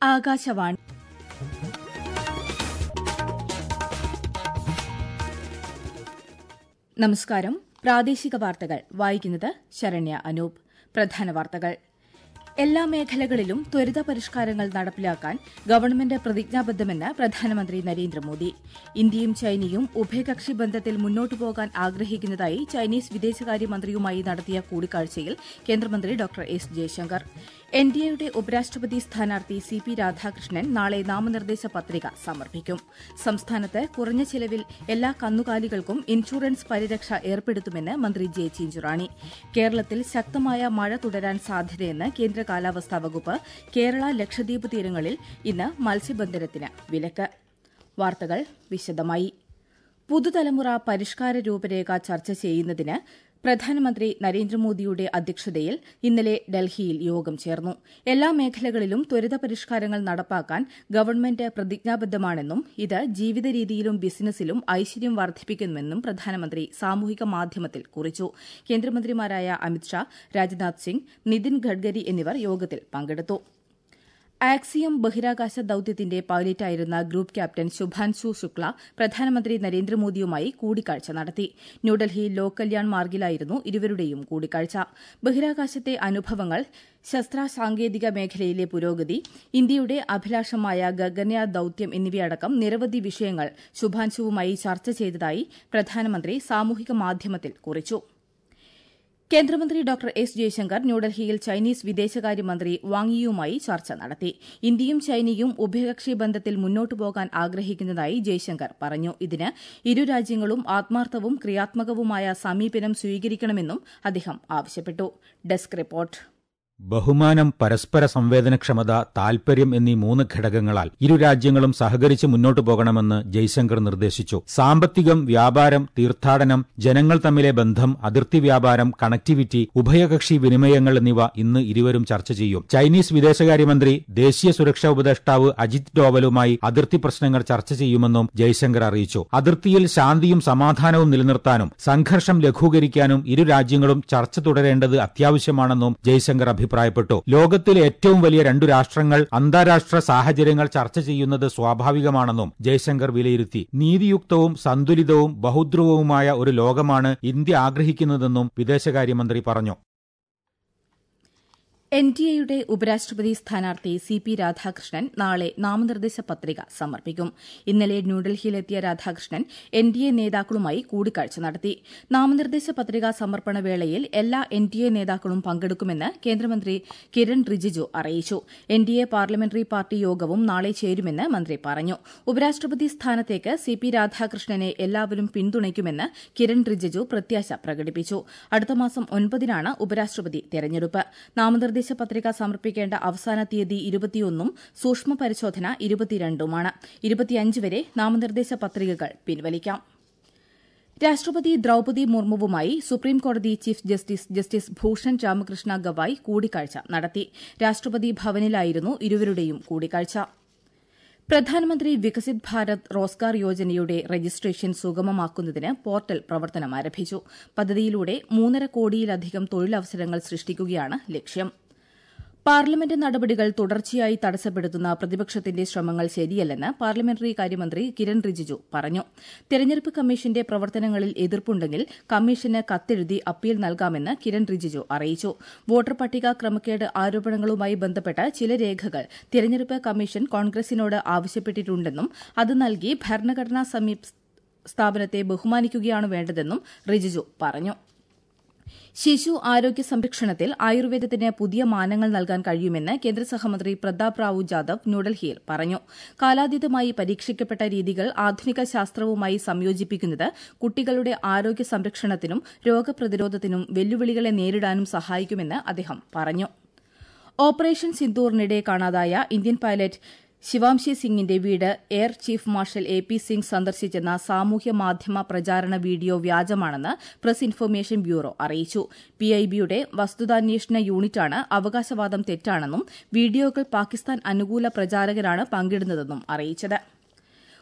ആകാശവാണി നമസ്കാരം പ്രാദേശിക വാർത്തകൾ വായിക്കുന്നത് ശരണ്യ അനൂപ് പ്രധാന വാർത്തകൾ എല്ലാ മേഖലകളിലും ത്വരിത പരിഷ്കാരങ്ങൾ നടപ്പിലാക്കാൻ ഗവൺമെന്റ് പ്രതിജ്ഞാബദ്ധമെന്ന് പ്രധാനമന്ത്രി നരേന്ദ്രമോദി ഇന്ത്യയും ചൈനയും ഉഭയകക്ഷി ബന്ധത്തിൽ മുന്നോട്ടു പോകാൻ ആഗ്രഹിക്കുന്നതായി ചൈനീസ് വിദേശകാര്യമന്ത്രിയുമായി നടത്തിയ കൂടിക്കാഴ്ചയിൽ കേന്ദ്രമന്ത്രി doctor S Jaishankar N D എയുടെ ഉപരാഷ്ട്രപതി സ്ഥാനാർത്ഥി സി പി രാധാകൃഷ്ണൻ നാളെ നാമനിർദ്ദേശ പത്രിക സമർപ്പിക്കും സംസ്ഥാനത്ത് കുറഞ്ഞ ചെലവിൽ എല്ലാ കന്നുകാലികൾക്കും ഇൻഷുറൻസ് പരിരക്ഷ ഏർപ്പെടുത്തുമെന്ന് മന്ത്രി ജെ ചിഞ്ചുറാണി കേരളത്തിൽ ശക്തമായ മഴ തുടരാൻ സാധ്യതയെന്ന് കേന്ദ്ര കാലാവസ്ഥാ വകുപ്പ് കേരള ലക്ഷദ്വീപ് തീരങ്ങളിൽ ഇന്ന് മത്സ്യബന്ധനത്തിന് വിലക്ക് വാർത്തകൾ വിശദമായി പുതുതലമുറ പരിഷ്കാര രൂപരേഖ ചർച്ച ചെയ്യുന്നതിന് പ്രധാനമന്ത്രി നരേന്ദ്രമോദിയുടെ അധ്യക്ഷതയിൽ ഇന്നലെ ഡൽഹിയിൽ യോഗം ചേർന്നു എല്ലാ മേഖലകളിലും ത്വരിത പരിഷ്കാരങ്ങൾ നടപ്പാക്കാൻ ഗവൺമെന്റ് പ്രതിജ്ഞാബദ്ധമാണെന്നും ഇത് ജീവിതരീതിയിലും ബിസിനസിലും ഐശ്വര്യം വർദ്ധിപ്പിക്കുമെന്നും പ്രധാനമന്ത്രി സാമൂഹിക മാധ്യമത്തിൽ കുറിച്ചു കേന്ദ്രമന്ത്രിമാരായ അമിത്ഷാ രാജ്നാഥ് സിംഗ് നിതിൻ ഗഡ്കരി എന്നിവർ യോഗത്തിൽ പങ്കെടുത്തു ആക്സിയം ബഹിരാകാശ ദൌത്യത്തിന്റെ പൈലറ്റായിരുന്ന ഗ്രൂപ്പ് ക്യാപ്റ്റൻ ശുഭാൻശു ശുക്ല പ്രധാനമന്ത്രി നരേന്ദ്രമോദിയുമായി കൂടിക്കാഴ്ച നടത്തി ന്യൂഡൽഹി ലോക് കല്യാൺ മാർഗിലായിരുന്നു ഇരുവരുടെയും കൂടിക്കാഴ്ച ബഹിരാകാശത്തെ അനുഭവങ്ങൾ ശസ്ത്ര സാങ്കേതിക മേഖലയിലെ പുരോഗതി ഇന്ത്യയുടെ അഭിലാഷമായ ഗഗൻയാൻ ദൌത്യം എന്നിവയടക്കം നിരവധി വിഷയങ്ങൾ ശുഭാൻശുവുമായി ചർച്ച ചെയ്തതായി പ്രധാനമന്ത്രി സാമൂഹിക മാധ്യമത്തിൽ കുറിച്ചു കേന്ദ്രമന്ത്രി ഡോക്ടർ എസ് ജയശങ്കർ ന്യൂഡൽഹിയിൽ ചൈനീസ് വിദേശകാര്യമന്ത്രി വാങ്യിയുമായി ചർച്ച നടത്തി ഇന്ത്യയും ചൈനയും ഉഭയകക്ഷി ബന്ധത്തിൽ മുന്നോട്ടു പോകാൻ ആഗ്രഹിക്കുന്നതായി ജയശങ്കർ പറഞ്ഞു ഇതിന് ഇരു രാജ്യങ്ങളും ആത്മാർത്ഥവും ക്രിയാത്മകവുമായ സമീപനം സ്വീകരിക്കണമെന്നും അദ്ദേഹം ആവശ്യപ്പെട്ടു ഡെസ്ക് റിപ്പോർട്ട് ബഹുമാനം പരസ്പര സംവേദനക്ഷമത താൽപര്യം എന്നീ മൂന്ന് ഘടകങ്ങളാൽ ഇരു രാജ്യങ്ങളും സഹകരിച്ച് മുന്നോട്ടു പോകണമെന്ന് ജയ്ശങ്കർ നിർദ്ദേശിച്ചു സാമ്പത്തികം വ്യാപാരം തീർത്ഥാടനം ജനങ്ങൾ തമ്മിലെ ബന്ധം അതിർത്തി വ്യാപാരം കണക്ടിവിറ്റി ഉഭയകക്ഷി വിനിമയങ്ങൾ എന്നിവ ഇന്ന് ഇരുവരും ചർച്ച ചെയ്യും ചൈനീസ് വിദേശകാര്യമന്ത്രി ദേശീയ സുരക്ഷാ ഉപദേഷ്ടാവ് അജിത് ഡോവലുമായി അതിർത്തി പ്രശ്നങ്ങൾ ചർച്ച ചെയ്യുമെന്നും ജയ്ശങ്കർ അറിയിച്ചു അതിർത്തിയിൽ ശാന്തിയും സമാധാനവും നിലനിർത്താനും സംഘർഷം ലഘൂകരിക്കാനും ഇരു രാജ്യങ്ങളും ചർച്ച തുടരേണ്ടത് അത്യാവശ്യമാണെന്നും ജയ്ശങ്കർ അഭിപ്രായപ്പെട്ടു അഭിപ്രായപ്പെട്ടു ലോകത്തിലെ ഏറ്റവും വലിയ രണ്ടു രാഷ്ട്രങ്ങൾ അന്താരാഷ്ട്ര സാഹചര്യങ്ങൾ ചർച്ച ചെയ്യുന്നത് സ്വാഭാവികമാണെന്നും ജയശങ്കർ വിലയിരുത്തി നീതിയുക്തവും സന്തുലിതവും ബഹുദ്രുവവുമായ ഒരു ലോകമാണ് ഇന്ത്യ ആഗ്രഹിക്കുന്നതെന്നും വിദേശകാര്യമന്ത്രി പറഞ്ഞു എൻ ഡി എയുടെ ഉപരാഷ്ട്രപതി സ്ഥാനാർത്ഥി സി പി രാധാകൃഷ്ണൻ നാളെ നാമനിർദ്ദേശ പത്രിക സമർപ്പിക്കും ഇന്നലെ ന്യൂഡൽഹിയിലെത്തിയ രാധാകൃഷ്ണൻ എൻ ഡി എ നേതാക്കളുമായി കൂടിക്കാഴ്ച നടത്തി നാമനിർദ്ദേശ പത്രികാ സമർപ്പണ വേളയിൽ എല്ലാ എൻ ഡി എ നേതാക്കളും പങ്കെടുക്കുമെന്ന് കേന്ദ്രമന്ത്രി കിരൺ റിജിജു അറിയിച്ചു N D A parliamentary party യോഗവും നാളെ ചേരുമെന്ന് മന്ത്രി പറഞ്ഞു ഉപരാഷ്ട്രപതി സ്ഥാനത്തേക്ക് സി പി രാധാകൃഷ്ണനെ എല്ലാവരും പിന്തുണയ്ക്കുമെന്ന് കിരൺ റിജിജു പ്രത്യാശ പ്രകടിപ്പിച്ചു അടുത്ത മാസം ഒൻപതിനാണ് ഉപരാഷ്ട്രപതി തെരഞ്ഞെടുപ്പ് നാമനിർദ്ദേശ നിർദ്ദേശ പത്രിക സമർപ്പിക്കേണ്ട അവസാന തീയതി ഇരുപത്തിയൊന്നും സൂക്ഷ്മ പരിശോധന ഇരുപത്തിരണ്ടുമാണ് ഇരുപത്തിയഞ്ച് വരെ നാമനിർദ്ദേശ പത്രികകൾ പിൻവലിക്കാം രാഷ്ട്രപതി ദ്രൌപതി മുർമുവുമായി സുപ്രീംകോടതി chief justice justice Bhushan Ramakrishna Gavai കൂടിക്കാഴ്ച നടത്തി രാഷ്ട്രപതി ഭവനിലായിരുന്നു ഇരുവരുടെയും കൂടിക്കാഴ്ച പ്രധാനമന്ത്രി വികസിത് ഭാരത് റോസ്ഗാർ യോജനയുടെ രജിസ്ട്രേഷൻ സുഗമമാക്കുന്നതിന് പോർട്ടൽ പ്രവർത്തനം ആരംഭിച്ചു പദ്ധതിയിലൂടെ മൂന്നര കോടിയിലധികം തൊഴിലവസരങ്ങൾ സൃഷ്ടിക്കുകയാണ് ലക്ഷ്യം പാർലമെന്റ് നടപടികൾ തുടർച്ചയായി തടസ്സപ്പെടുത്തുന്ന പ്രതിപക്ഷത്തിന്റെ ശ്രമങ്ങൾ ശരിയല്ലെന്ന് പാർലമെന്ററി കാര്യമന്ത്രി കിരൺ റിജിജു പറഞ്ഞു തെരഞ്ഞെടുപ്പ് കമ്മീഷന്റെ പ്രവർത്തനങ്ങളിൽ എതിർപ്പുണ്ടെങ്കിൽ കമ്മീഷന് കത്തെഴുതി അപ്പീൽ നൽകാമെന്ന് കിരൺ റിജിജു അറിയിച്ചു വോട്ടർ പട്ടിക ക്രമക്കേട് ആരോപണങ്ങളുമായി ബന്ധപ്പെട്ട ചില രേഖകൾ തെരഞ്ഞെടുപ്പ് കമ്മീഷൻ കോൺഗ്രസിനോട് ആവശ്യപ്പെട്ടിട്ടുണ്ടെന്നും അത് നൽകി ഭരണഘടനാ സ്ഥാപനത്തെ ബഹുമാനിക്കുകയാണ് വേണ്ടതെന്നും റിജിജു പറഞ്ഞു ശിശു ആരോഗ്യ സംരക്ഷണത്തിൽ ആയുർവേദത്തിന് പുതിയ മാനങ്ങൾ നൽകാൻ കഴിയുമെന്ന് കേന്ദ്ര സഹമന്ത്രി പ്രതാപ് റാവു ജാദവ് ന്യൂഡൽഹിയിൽ പറഞ്ഞു കാലാതീതമായി പരീക്ഷിക്കപ്പെട്ട രീതികൾ ആധുനിക ശാസ്ത്രവുമായി സംയോജിപ്പിക്കുന്നത് കുട്ടികളുടെ ആരോഗ്യ സംരക്ഷണത്തിനും രോഗപ്രതിരോധത്തിനും വെല്ലുവിളികളെ നേരിടാനും സഹായിക്കുമെന്ന് അദ്ദേഹം പറഞ്ഞു ഓപ്പറേഷൻ സിന്ദൂറിനിടെ കാണാതായ ഇന്ത്യൻ പൈലറ്റ് ശിവാംശി സിംഗിന്റെ വീട് air chief marshal A P Singh സന്ദർശിച്ചെന്ന സാമൂഹ്യ മാധ്യമ പ്രചാരണ വീഡിയോ വ്യാജമാണെന്ന് പ്രസ് ഇൻഫർമേഷൻ ബ്യൂറോ അറിയിച്ചു പിഐബിയുടെ വസ്തുതാന്വേഷണ യൂണിറ്റാണ് അവകാശവാദം തെറ്റാണെന്നും വീഡിയോകൾ പാകിസ്ഥാൻ അനുകൂല പ്രചാരകരാണ് പങ്കിടുന്നതെന്നും അറിയിച്ചത്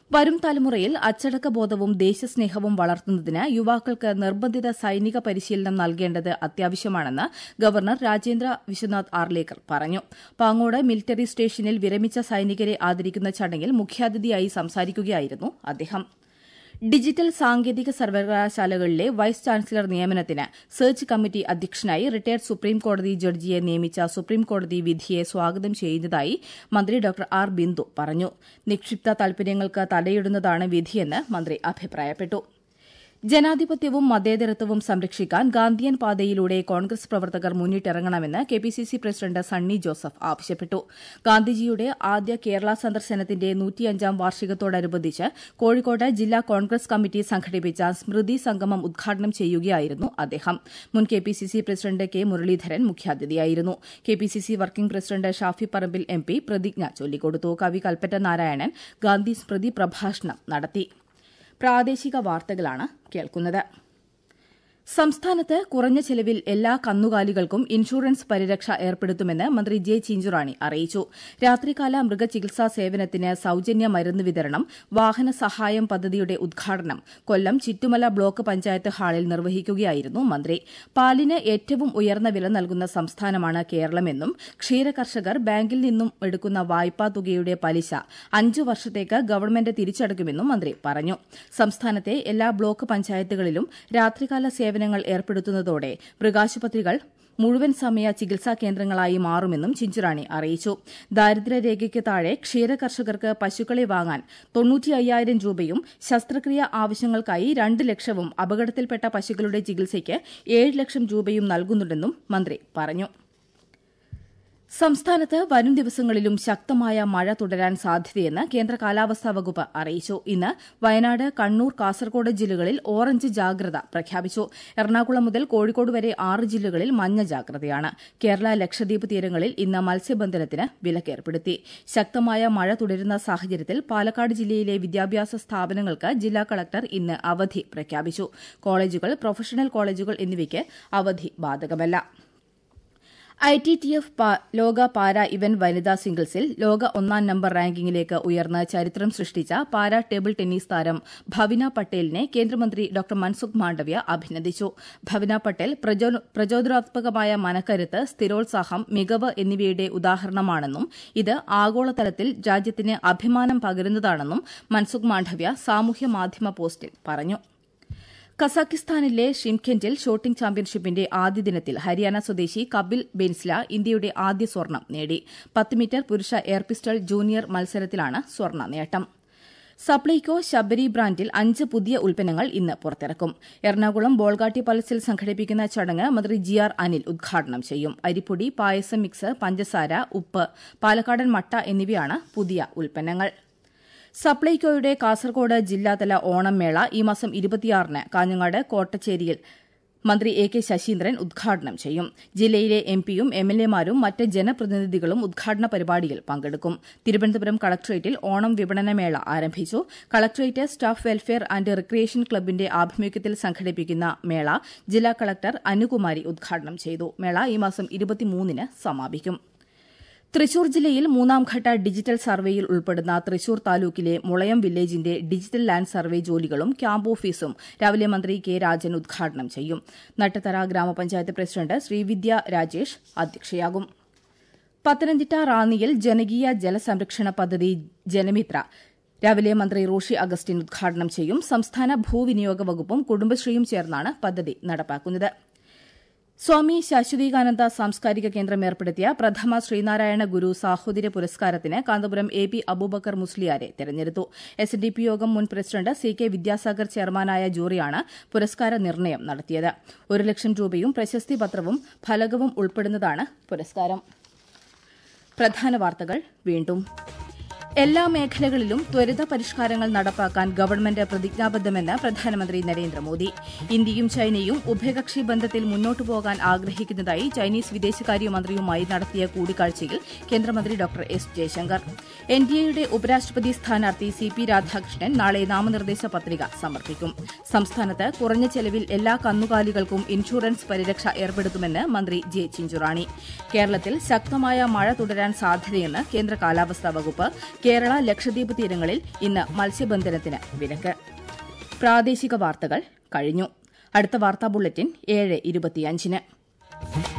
വരും തലമുറയിൽ അച്ചടക്ക ബോധവും ദേശസ്നേഹവും വളർത്തുന്നതിന് യുവാക്കൾക്ക് നിർബന്ധിത സൈനിക പരിശീലനം നൽകേണ്ടത് അത്യാവശ്യമാണെന്ന് ഗവർണർ രാജേന്ദ്ര വിശ്വനാഥ് ആർലേക്കർ പറഞ്ഞു പാങ്ങോട് മിലിറ്ററി സ്റ്റേഷനിൽ വിരമിച്ച സൈനികരെ ആദരിക്കുന്ന ചടങ്ങിൽ മുഖ്യാതിഥിയായി സംസാരിക്കുകയായിരുന്നു അദ്ദേഹം ഡിജിറ്റൽ സാങ്കേതിക സർവകലാശാലകളിലെ വൈസ് ചാൻസലർ നിയമനത്തിന് സെർച്ച് കമ്മിറ്റി അധ്യക്ഷനായി റിട്ടയർഡ് സുപ്രീംകോടതി ജഡ്ജിയെ നിയമിച്ച സുപ്രീംകോടതി വിധിയെ സ്വാഗതം ചെയ്യുന്നതായി മന്ത്രി ഡോക്ടർ ആർ ബിന്ദു പറഞ്ഞു നിക്ഷിപ്ത താൽപര്യങ്ങൾക്ക് തടയിടുന്നതാണ് വിധിയെന്ന് മന്ത്രി അഭിപ്രായപ്പെട്ടു ജനാധിപത്യവും മതേതരത്വവും സംരക്ഷിക്കാൻ ഗാന്ധിയൻ പാതയിലൂടെ കോൺഗ്രസ് പ്രവർത്തകർ മുന്നിട്ടിറങ്ങണമെന്ന് കെപിസിസി പ്രസിഡന്റ് സണ്ണി ജോസഫ് ആവശ്യപ്പെട്ടു ഗാന്ധിജിയുടെ ആദ്യ കേരള സന്ദർശനത്തിന്റെ നൂറ്റിയഞ്ചാം വാർഷികത്തോടനുബന്ധിച്ച് കോഴിക്കോട് ജില്ലാ കോൺഗ്രസ് കമ്മിറ്റി സംഘടിപ്പിച്ച സ്മൃതി സംഗമം ഉദ്ഘാടനം ചെയ്യുകയായിരുന്നു അദ്ദേഹം മുൻ കെപിസിസി പ്രസിഡന്റ് കെ മുരളീധരൻ മുഖ്യാതിഥിയായിരുന്നു KPCC working president Shafi Parambil M P പ്രതിജ്ഞ ചൊല്ലിക്കൊടുത്തു കവി കൽപ്പറ്റ നാരായണൻ ഗാന്ധി സ്മൃതി പ്രഭാഷണം നടത്തി പ്രാദേശിക വാർത്തകളാണ് കേൾക്കുന്നത് സംസ്ഥാനത്ത് കുറഞ്ഞ ചെലവിൽ എല്ലാ കന്നുകാലികൾക്കും ഇൻഷുറൻസ് പരിരക്ഷ ഏർപ്പെടുത്തുമെന്ന് മന്ത്രി ജെ ചിഞ്ചുറാണി അറിയിച്ചു രാത്രികാല മൃഗചികിത്സാ സേവനത്തിന് സൌജന്യ മരുന്ന് വിതരണം വാഹന സഹായം പദ്ധതിയുടെ ഉദ്ഘാടനം കൊല്ലം ചിറ്റുമല ബ്ലോക്ക് പഞ്ചായത്ത് ഹാളിൽ നിർവഹിക്കുകയായിരുന്നു മന്ത്രി പാലിന് ഏറ്റവും ഉയർന്ന വില നൽകുന്ന സംസ്ഥാനമാണ് കേരളമെന്നും ക്ഷീരകർഷകർ ബാങ്കിൽ നിന്നും എടുക്കുന്ന വായ്പാ തുകയുടെ പലിശ അഞ്ചു വർഷത്തേക്ക് ഗവൺമെന്റ് തിരിച്ചടക്കുമെന്നും മന്ത്രി പറഞ്ഞു സംസ്ഥാനത്തെ എല്ലാ ബ്ലോക്ക് പഞ്ചായത്തുകളിലും രാത്രികാല സേവനങ്ങൾ ഏർപ്പെടുത്തുന്നതോടെ മൃഗാശുപത്രികൾ മുഴുവൻ സമയ ചികിത്സാ കേന്ദ്രങ്ങളായി മാറുമെന്നും ചിഞ്ചുറാണി അറിയിച്ചു ദാരിദ്ര്യരേഖയ്ക്ക് താഴെ ക്ഷീരകർഷകർക്ക് പശുക്കളെ വാങ്ങാൻ തൊണ്ണൂറ്റി അയ്യായിരം രൂപയും ശസ്ത്രക്രിയ ആവശ്യങ്ങൾക്കായി രണ്ട് ലക്ഷവും അപകടത്തിൽപ്പെട്ട പശുക്കളുടെ ചികിത്സയ്ക്ക് ഏഴ് ലക്ഷം രൂപയും നൽകുന്നുണ്ടെന്നും മന്ത്രി പറഞ്ഞു സംസ്ഥാനത്ത് വരും ദിവസങ്ങളിലും ശക്തമായ മഴ തുടരാൻ സാധ്യതയെന്ന് കേന്ദ്ര കാലാവസ്ഥാ വകുപ്പ് അറിയിച്ചു ഇന്ന് വയനാട് കണ്ണൂർ കാസർകോട് ജില്ലകളിൽ ഓറഞ്ച് ജാഗ്രത പ്രഖ്യാപിച്ചു എറണാകുളം മുതൽ കോഴിക്കോട് വരെ ആറ് ജില്ലകളിൽ മഞ്ഞ ജാഗ്രതയാണ് കേരള ലക്ഷദ്വീപ് തീരങ്ങളിൽ ഇന്ന് മത്സ്യബന്ധനത്തിന് വിലക്കേർപ്പെടുത്തി ശക്തമായ മഴ തുടരുന്ന സാഹചര്യത്തിൽ പാലക്കാട് ജില്ലയിലെ വിദ്യാഭ്യാസ സ്ഥാപനങ്ങൾക്ക് ജില്ലാ കളക്ടർ ഇന്ന് അവധി പ്രഖ്യാപിച്ചു കോളേജുകൾ പ്രൊഫഷണൽ കോളേജുകൾ എന്നിവയ്ക്ക് അവധി ബാധകമല്ല ഐ ടി ടി എഫ് ലോക പാര ഇവന്റ് വനിതാ സിംഗിൾസിൽ ലോക ഒന്നാം നമ്പർ റാങ്കിങ്ങിലേക്ക് ഉയർന്ന് ചരിത്രം സൃഷ്ടിച്ച പാര ടേബിൾ ടെന്നീസ് താരം ഭവിന പട്ടേലിനെ കേന്ദ്രമന്ത്രി ഡോക്ടർ മൻസുഖ് മാണ്ഡവ്യ അഭിനന്ദിച്ചു ഭവിന പട്ടേൽ പ്രചോദനാത്മകമായ മനക്കരുത്ത് സ്ഥിരോത്സാഹം മികവ് എന്നിവയുടെ ഉദാഹരണമാണെന്നും ഇത് ആഗോളതലത്തിൽ രാജ്യത്തിന് അഭിമാനം പകരുന്നതാണെന്നും മൻസുഖ് മാണ്ഡവ്യ സാമൂഹ്യ മാധ്യമ പോസ്റ്റിൽ പറഞ്ഞു കസാഖിസ്ഥാനിലെ ഷിംഖെന്റിൽ ഷൂട്ടിംഗ് ചാമ്പ്യൻഷിപ്പിന്റെ ആദ്യ ദിനത്തിൽ ഹരിയാന സ്വദേശി കപിൽ ബെൻസ്ല ഇന്ത്യയുടെ ആദ്യ സ്വർണം നേടി പത്ത് മീറ്റർ പുരുഷ എയർ പിസ്റ്റൾ ജൂനിയർ മത്സരത്തിലാണ് സ്വർണ്ണ നേട്ടം സപ്ലൈകോ ശബരി ബ്രാൻഡിൽ അഞ്ച് പുതിയ ഉൽപ്പന്നങ്ങൾ ഇന്ന് പുറത്തിറക്കും എറണാകുളം ബോൾഗാട്ടി പലസിൽ സംഘടിപ്പിക്കുന്ന ചടങ്ങ് മന്ത്രി ജി ആർ അനിൽ ഉദ്ഘാടനം ചെയ്യും അരിപ്പൊടി പായസം മിക്സ് പഞ്ചസാര ഉപ്പ് പാലക്കാടൻ മട്ട എന്നിവയാണ് പുതിയ ഉൽപ്പന്നങ്ങൾ സപ്ലൈകോയുടെ കാസർകോട് ജില്ലാതല ഓണം മേള ഈ മാസം ഇരുപത്തിയാറിന് കാഞ്ഞങ്ങാട് കോട്ടച്ചേരിയിൽ മന്ത്രി എ കെ ശശീന്ദ്രൻ ഉദ്ഘാടനം ചെയ്യും ജില്ലയിലെ എം പിയും എം എൽ എമാരും മറ്റ് ജനപ്രതിനിധികളും ഉദ്ഘാടന പരിപാടിയിൽ പങ്കെടുക്കും തിരുവനന്തപുരം കളക്ടറേറ്റിൽ ഓണം വിപണനമേള ആരംഭിച്ചു collectorate staff welfare and recreation ക്ലബിന്റെ ആഭിമുഖ്യത്തിൽ സംഘടിപ്പിക്കുന്ന മേള ജില്ലാ കളക്ടർ അനുകുമാരി ഉദ്ഘാടനം ചെയ്തു മേള ഈ മാസം ഇരുപത്തിമൂന്നിന് സമാപിക്കും തൃശൂർ ജില്ലയിൽ മൂന്നാംഘട്ട ഡിജിറ്റൽ സർവേയിൽ ഉൾപ്പെടുന്ന തൃശൂർ താലൂക്കിലെ മുളയം വില്ലേജിന്റെ ഡിജിറ്റൽ ലാൻഡ് സർവേ ജോലികളും ക്യാമ്പ് ഓഫീസും രാവിലെ മന്ത്രി കെ രാജൻ ഉദ്ഘാടനം ചെയ്യും നട്ടത്തറ ഗ്രാമപഞ്ചായത്ത് പ്രസിഡന്റ് ശ്രീവിദ്യ രാജേഷ് അധ്യക്ഷയാകും പത്തനംതിട്ട റാന്നിയിൽ ജനകീയ ജലസംരക്ഷണ പദ്ധതി ജലമിത്ര രാവിലെ മന്ത്രി റോഷി അഗസ്റ്റിൻ ഉദ്ഘാടനം ചെയ്യും സംസ്ഥാന ഭൂവിനിയോഗ വകുപ്പും കുടുംബശ്രീയും ചേർന്നാണ് പദ്ധതി നടപ്പാക്കുന്നത് സ്വാമി ശാശ്വതീകാനന്ദ സാംസ്കാരിക കേന്ദ്രം ഏർപ്പെടുത്തിയ പ്രഥമ ശ്രീനാരായണ ഗുരു സാഹോദര്യ പുരസ്കാരത്തിന് കാന്തപുരം എ പി അബൂബക്കർ മുസ്ലിയാരെ തെരഞ്ഞെടുത്തു എസ് എൻ ഡി പി യോഗം മുൻ പ്രസിഡന്റ് സി കെ വിദ്യാസാഗർ ചെയർമാനായ ജൂറിയാണ് പുരസ്കാര നിർണ്ണയം നടത്തിയത് ഒരു ലക്ഷം രൂപയും പ്രശസ്തി പത്രവും ഫലകവും ഉൾപ്പെടുന്നതാണ് പുരസ്കാരം പ്രധാന വാർത്തകൾ വീണ്ടും എല്ലാ മേഖലകളിലും ത്വരിത പരിഷ്കാരങ്ങൾ നടപ്പാക്കാൻ ഗവൺമെന്റ് പ്രതിജ്ഞാബദ്ധമെന്ന് പ്രധാനമന്ത്രി നരേന്ദ്രമോദി ഇന്ത്യയും ചൈനയും ഉഭയകക്ഷി ബന്ധത്തിൽ മുന്നോട്ടു പോകാൻ ആഗ്രഹിക്കുന്നതായി ചൈനീസ് വിദേശകാര്യമന്ത്രിയുമായി നടത്തിയ കൂടിക്കാഴ്ചയിൽ കേന്ദ്രമന്ത്രി doctor S Jaishankar N D എയുടെ ഉപരാഷ്ട്രപതി സ്ഥാനാർത്ഥി സി പി രാധാകൃഷ്ണൻ നാളെ നാമനിർദ്ദേശ പത്രിക സമർപ്പിക്കും സംസ്ഥാനത്ത് കുറഞ്ഞ ചെലവിൽ എല്ലാ കന്നുകാലികൾക്കും ഇൻഷുറൻസ് പരിരക്ഷ ഏർപ്പെടുത്തുമെന്ന് മന്ത്രി ജെ ചിഞ്ചുറാണി കേരളത്തിൽ ശക്തമായ മഴ തുടരാൻ സാധ്യതയെന്ന് കേന്ദ്ര കാലാവസ്ഥാ വകുപ്പ് കേരള ലക്ഷദ്വീപ് തീരങ്ങളിൽ ഇന്ന് മത്സ്യബന്ധനത്തിന് വിലക്ക് പ്രാദേശിക വാർത്തകൾ കഴിഞ്ഞു അടുത്ത വാർത്താ ബുള്ളറ്റിൻ ഏഴ് ഇരുപത്തിയഞ്ചിന്